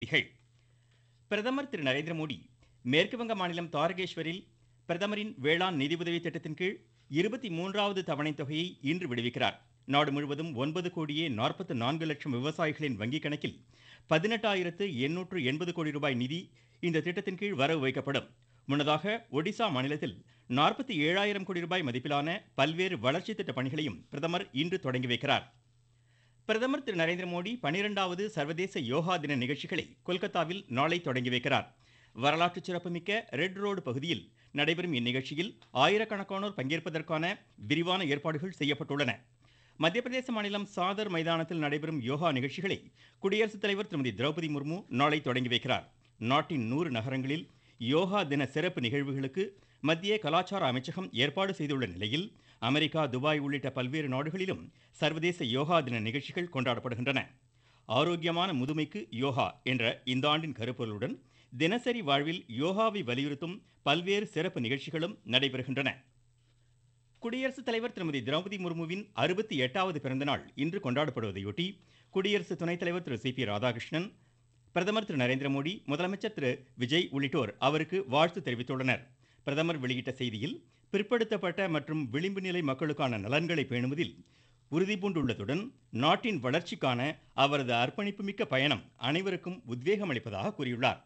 செய்திகள் பிரதமர் திரு நரேந்திர மோடி மேற்குவங்க மாநிலம் தாரகேஸ்வரில் பிரதமரின் வேளாண் நிதியுதவி திட்டத்தின் கீழ் இருபத்தி மூன்றாவது தவணை தொகையை இன்று விடுவிக்கிறார் நாடு முழுவதும் ஒன்பது கோடியே நாற்பத்து நான்கு லட்சம் விவசாயிகளின் வங்கிக் கணக்கில் பதினெட்டாயிரத்து எண்ணூற்று எண்பது கோடி ரூபாய் நிதி இந்த திட்டத்தின் கீழ் வரவு வைக்கப்படும் முன்னதாக ஒடிசா மாநிலத்தில் நாற்பத்தி ஏழாயிரம் கோடி ரூபாய் மதிப்பிலான பல்வேறு வளர்ச்சி திட்ட பணிகளையும் பிரதமர் இன்று தொடங்கி வைக்கிறார் பிரதமர் திரு நரேந்திர மோடி பனிரெண்டாவது சர்வதேச யோகா தின நிகழ்ச்சிகளை கொல்கத்தாவில் நாளை தொடங்கி வைக்கிறார் வரலாற்று சிறப்புமிக்க ரெட் ரோடு பகுதியில் நடைபெறும் இந்நிகழ்ச்சியில் ஆயிரக்கணக்கானோர் பங்கேற்பதற்கான விரிவான ஏற்பாடுகள் செய்யப்பட்டுள்ளன மத்திய பிரதேச மாநிலம் சாதர் மைதானத்தில் நடைபெறும் யோகா நிகழ்ச்சிகளை குடியரசுத் தலைவர் திருமதி திரௌபதி முர்மு நாளை தொடங்கி வைக்கிறார் நாட்டின் நூறு நகரங்களில் யோகா தின சிறப்பு நிகழ்வுகளுக்கு மத்திய கலாச்சார அமைச்சகம் ஏற்பாடு செய்துள்ள நிலையில் அமெரிக்கா துபாய் உள்ளிட்ட பல்வேறு நாடுகளிலும் சர்வதேச யோகா தின நிகழ்ச்சிகள் கொண்டாடப்படுகின்றன ஆரோக்கியமான முதுமைக்கு யோகா என்ற இந்த ஆண்டின் கருப்பொருளுடன் தினசரி வாழ்வில் யோகாவை வலியுறுத்தும் பல்வேறு சிறப்பு நிகழ்ச்சிகளும் நடைபெறுகின்றன குடியரசுத் தலைவர் திருமதி திரௌபதி முர்முவின் அறுபத்தி எட்டாவது பிறந்தநாள் இன்று கொண்டாடப்படுவதையொட்டி குடியரசு துணைத் தலைவர் திரு சி பி ராதாகிருஷ்ணன் பிரதமர் திரு நரேந்திர மோடி முதலமைச்சர் திரு விஜய் உள்ளிட்டோர் அவருக்கு வாழ்த்து தெரிவித்துள்ளனர் பிரதமர் வெளியிட்ட செய்தியில் பிற்படுத்தப்பட்ட மற்றும் விளிம்பு நிலை மக்களுக்கான நலன்களை பேணுவதில் உறுதிபூண்டுள்ளதுடன் நாட்டின் வளர்ச்சிக்கான அவரது அர்ப்பணிப்புமிக்க பயணம் அனைவருக்கும் உத்வேகம் அளிப்பதாக கூறியுள்ளார்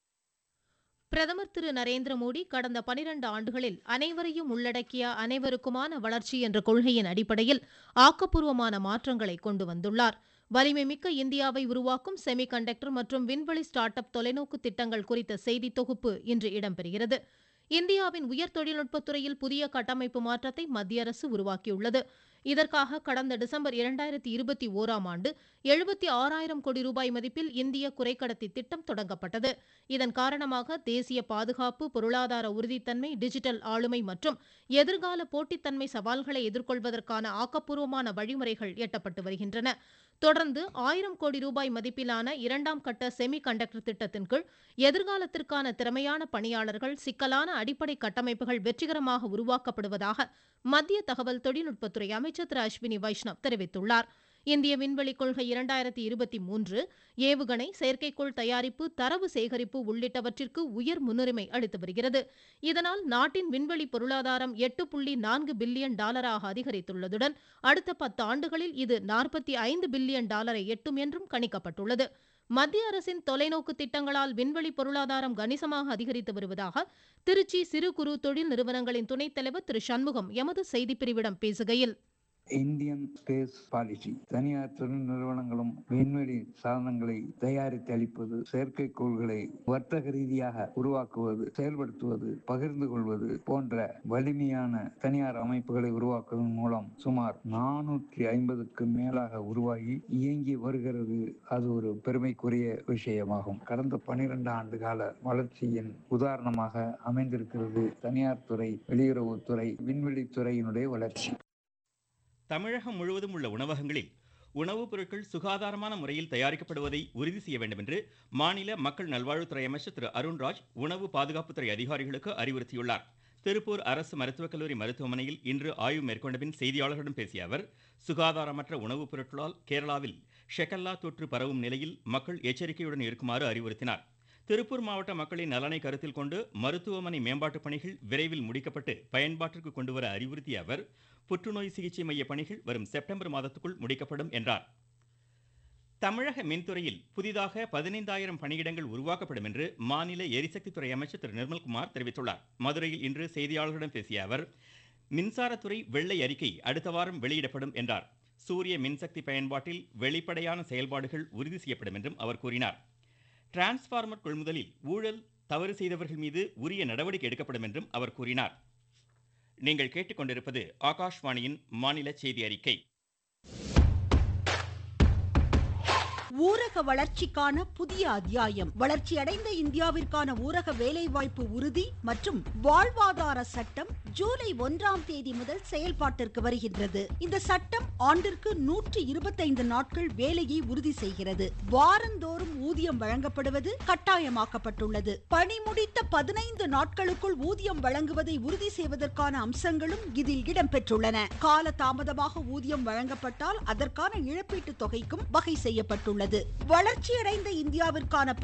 பிரதமர் திரு நரேந்திர மோடி கடந்த பனிரண்டு ஆண்டுகளில் அனைவரையும் உள்ளடக்கிய அனைவருக்குமான வளர்ச்சி என்ற கொள்கையின் அடிப்படையில் ஆக்கப்பூர்வமான மாற்றங்களை கொண்டு வந்துள்ளார் வலிமை மிக்க இந்தியாவை உருவாக்கும் செமிகண்டக்டர் மற்றும் விண்வெளி ஸ்டார்ட் அப் தொலைநோக்கு திட்டங்கள் குறித்த செய்தி தொகுப்பு இன்று இடம்பெறுகிறது இந்தியாவின் உயர் தொழில்நுட்பத் துறையில் புதிய கட்டமைப்பு மாற்றத்தை மத்திய அரசு உருவாக்கியுள்ளது இதற்காக கடந்த டிசம்பர் இரண்டாயிரத்தி இருபத்தி ஓராம் ஆண்டு எழுபத்தி ஆறாயிரம் கோடி ரூபாய் மதிப்பில் இந்திய குறைக்கடத்தி திட்டம் தொடங்கப்பட்டது இதன் காரணமாக தேசிய பாதுகாப்பு பொருளாதார உறுதித்தன்மை டிஜிட்டல் ஆளுமை மற்றும் எதிர்கால போட்டித்தன்மை சவால்களை எதிர்கொள்வதற்கான ஆக்கப்பூர்வமான வழிமுறைகள் எட்டப்பட்டு வருகின்றன தொடர்ந்து ஆயிரம் கோடி ரூபாய் மதிப்பிலான இரண்டாம் கட்ட செமி கண்டக்டர் திட்டத்தின் கீழ் எதிர்காலத்திற்கான திறமையான பணியாளர்கள் சிக்கலான அடிப்படை கட்டமைப்புகள் வெற்றிகரமாக உருவாக்கப்படுவதாக மத்திய தகவல் தொழில்நுட்பத்துறை அமைச்சர் திரு அஸ்வினி வைஷ்ணவ் தெரிவித்துள்ளார் இந்திய விண்வெளி கொள்கை இரண்டாயிரத்தி இருபத்தி மூன்று ஏவுகணை செயற்கைக்கோள் தயாரிப்பு தரவு சேகரிப்பு உள்ளிட்டவற்றிற்கு உயர் முன்னுரிமை அளித்து வருகிறது இதனால் நாட்டின் விண்வெளி பொருளாதாரம் எட்டு புள்ளி நான்கு பில்லியன் டாலராக அதிகரித்துள்ளதுடன் அடுத்த பத்து ஆண்டுகளில் இது நாற்பத்தி ஐந்து பில்லியன் டாலரை எட்டும் என்றும் கணிக்கப்பட்டுள்ளது மத்திய அரசின் தொலைநோக்கு திட்டங்களால் விண்வெளி பொருளாதாரம் கணிசமாக அதிகரித்து வருவதாக திருச்சி சிறு குறு தொழில் நிறுவனங்களின் துணைத் தலைவர் திரு சண்முகம் எமது செய்திப்பிரிவிடம் பேசுகையில் இந்தியன் ஸ்பேஸ் பாலிசி தனியார் தொழில் நிறுவனங்களும் விண்வெளி சாதனங்களை தயாரித்து அளிப்பது செயற்கைக்கோள்களை வர்த்தக ரீதியாக உருவாக்குவது செயல்படுத்துவது பகிர்ந்து கொள்வது போன்ற வலிமையான தனியார் அமைப்புகளை உருவாக்குவதன் மூலம் சுமார் நானூற்றி ஐம்பதுக்கு மேலாக உருவாகி இயங்கி வருகிறது அது ஒரு பெருமைக்குரிய விஷயமாகும் கடந்த பனிரெண்டு ஆண்டு கால வளர்ச்சியின் உதாரணமாக அமைந்திருக்கிறது தனியார் துறை வெளியுறவுத்துறை விண்வெளித்துறையினுடைய வளர்ச்சி தமிழகம் முழுவதும் உள்ள உணவகங்களில் உணவுப் பொருட்கள் சுகாதாரமான முறையில் தயாரிக்கப்படுவதை உறுதி செய்ய வேண்டும் என்று மாநில மக்கள் நல்வாழ்வுத்துறை அமைச்சர் திரு அருண்ராஜ் உணவு பாதுகாப்புத்துறை அதிகாரிகளுக்கு அறிவுறுத்தியுள்ளார் திருப்பூர் அரசு மருத்துவக் கல்லூரி மருத்துவமனையில் இன்று ஆய்வு மேற்கொண்ட பின் செய்தியாளர்களிடம் பேசிய அவர் சுகாதாரமற்ற உணவுப் பொருட்களால் கேரளாவில் ஷெகல்லா தொற்று பரவும் நிலையில் மக்கள் எச்சரிக்கையுடன் இருக்குமாறு அறிவுறுத்தினார் திருப்பூர் மாவட்ட மக்களின் நலனை கருத்தில் கொண்டு மருத்துவமனை மேம்பாட்டுப் பணிகள் விரைவில் முடிக்கப்பட்டு பயன்பாட்டிற்கு கொண்டுவர அறிவுறுத்திய அவர் புற்றுநோய் சிகிச்சை மைய பணிகள் வரும் செப்டம்பர் மாதத்துக்குள் முடிக்கப்படும் என்றார் தமிழக மின்துறையில் புதிதாக பதினைந்தாயிரம் பணியிடங்கள் உருவாக்கப்படும் என்று மாநில எரிசக்தித்துறை அமைச்சர் திரு நிர்மல்குமார் தெரிவித்துள்ளார் மதுரையில் இன்று செய்தியாளர்களிடம் பேசிய அவர் மின்சாரத்துறை வெள்ளை அறிக்கை அடுத்த வாரம் வெளியிடப்படும் என்றார் சூரிய மின்சக்தி பயன்பாட்டில் வெளிப்படையான செயல்பாடுகள் உறுதி செய்யப்படும் என்றும் அவர் கூறினார் டிரான்ஸ்பார்மர் கொள்முதலில் ஊழல் தவறு செய்தவர்கள் மீது உரிய நடவடிக்கை எடுக்கப்படும் என்றும் அவர் கூறினார் நீங்கள் கேட்டுக்கொண்டிருப்பது ஆகாஷ்வாணியின் மாநில செய்தி அறிக்கை ஊரக வளர்ச்சிக்கான புதிய அத்தியாயம் வளர்ச்சியடைந்த இந்தியாவிற்கான ஊரக வேலைவாய்ப்பு உறுதி மற்றும் வாழ்வாதார சட்டம் ஜூலை ஒன்றாம் தேதி முதல் செயல்பாட்டிற்கு வருகின்றது இந்த சட்டம் ஆண்டிற்கு நூற்று இருபத்தைந்து நாட்கள் வேலையை உறுதி செய்கிறது வாரந்தோறும் ஊதியம் வழங்கப்படுவது கட்டாயமாக்கப்பட்டுள்ளது பணி முடித்த பதினைந்து நாட்களுக்குள் ஊதியம் வழங்குவதை உறுதி செய்வதற்கான அம்சங்களும் இதில் இடம்பெற்றுள்ளன கால தாமதமாக ஊதியம் வழங்கப்பட்டால் அதற்கான இழப்பீட்டு தொகைக்கும் வகை செய்யப்பட்டுள்ளது வளர்ச்சியடைந்த இந்தியாவிற்கான